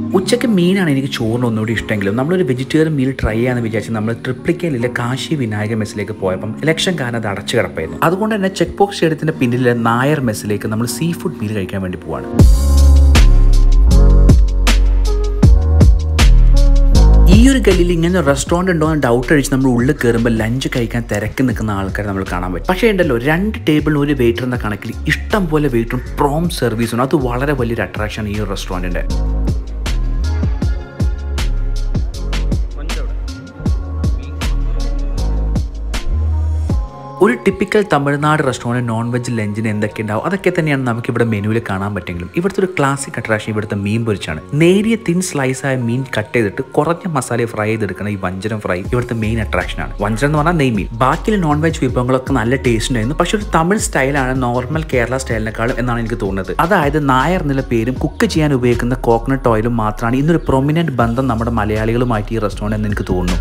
ഉച്ചയ്ക്ക് മീനാണ് എനിക്ക് ചോറിന് ഒന്നുകൂടി ഇഷ്ടമെങ്കിലും നമ്മളൊരു വെജിറ്റേറിയൻ മീൽ ട്രൈ ചെയ്യാന്ന് വിചാരിച്ച് നമ്മൾ ട്രിപ്ലിക്കയിലെ കാശി വിനായക മെസ്സിലേക്ക് പോയപ്പം ഇലക്ഷൻ കാരണം അത് അടച്ചു കിടപ്പായിരുന്നു അതുകൊണ്ട് തന്നെ ചെക്ക് പോസ്റ്റ് സ്റ്റേഡിയത്തിന്റെ പിന്നിലെ നായർ മെസ്സിലേക്ക് നമ്മൾ സീ ഫുഡ് മീൽ കഴിക്കാൻ വേണ്ടി പോവാണ് ഈ ഒരു ഗല്ലിയിൽ ഇങ്ങനെ റെസ്റ്റോറൻറ്റ് ഉണ്ടോ എന്ന് ഡൗട്ട് അടിച്ച് നമ്മൾ ഉള്ളിൽ കയറുമ്പോൾ ലഞ്ച് കഴിക്കാൻ തിരക്കി നിൽക്കുന്ന ആൾക്കാരെ നമ്മൾ കാണാൻ പറ്റും പക്ഷേ ഉണ്ടല്ലോ രണ്ട് ടേബിളിന് ഒരു വെയിറ്റർ എന്ന കണക്കിൽ ഇഷ്ടം പോലെ വെയിറ്ററും പ്രോം സർവീസും അത് വളരെ വലിയൊരു അട്രാക്ഷൻ ഈ ഒരു റെസ്റ്റോറൻറ്റിൻ്റെ ഒരു typical Tamil Nadu restaurant non veg ലഞ്ചിന് എന്തൊക്കെ ഉണ്ടാവും അതൊക്കെ തന്നെയാണ് നമുക്ക് ഇവിടെ മെനുവിൽ കാണാൻ പറ്റുമെങ്കിലും ഇവിടുത്തെ ഒരു ക്ലാസിക് അട്രാക്ഷൻ ഇവിടുത്തെ മീൻ പൊരിച്ചാണ് നേരിയ തിൻ സ്ലൈസ് ആയ മീൻ കട്ട് ചെയ്തിട്ട് കുറഞ്ഞ മസാല ഫ്രൈ ചെയ്തെടുക്കുന്ന ഈ വഞ്ചനം ഫ്രൈ ഇവിടുത്തെ മെയിൻ അട്രാക്ഷൻ ആണ് വഞ്ചനം എന്ന് പറഞ്ഞാൽ നെയ് മീൻ ബാക്കിയുള്ള നോൺ വെജ് വിഭവങ്ങളൊക്കെ നല്ല ടേസ്റ്റ് ഉണ്ടായിരുന്നു പക്ഷെ ഒരു തമിഴ് സ്റ്റൈലാണ് നോർമൽ കേരള സ്റ്റൈലിനെക്കാളും എന്നാണ് എനിക്ക് തോന്നുന്നത് അതായത് നായർ എന്നുള്ള പേരും കുക്ക് ചെയ്യാൻ ഉപയോഗിക്കുന്ന കോക്കനട്ട് ഓയിലും മാത്രമാണ് ഇന്നൊരു പ്രൊമിനന്റ് ബന്ധം നമ്മുടെ മലയാളികളുമായിട്ട് ഈ റെസ്റ്റോറൻറ്റ് എന്ന് എനിക്ക് തോന്നുന്നു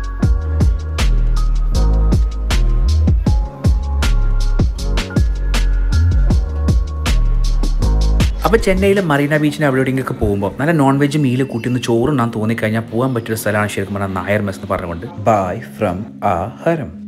അപ്പോൾ ചെന്നൈയിലെ മറീന ബീച്ചിന് അവിടെയൊക്കെ പോകുമ്പോൾ നല്ല നോൺ വെജ് മീൽ കൂട്ടിന്ന് ചോറുണ്ണാൻ തോന്നിക്കഴിഞ്ഞാൽ പോകാൻ പറ്റിയൊരു സ്ഥലമാണ് ശരിക്കും പറഞ്ഞാൽ നായർ മെസ് എന്ന് പറഞ്ഞുകൊണ്ട് ബൈ ഫ്രം ആ ഹരം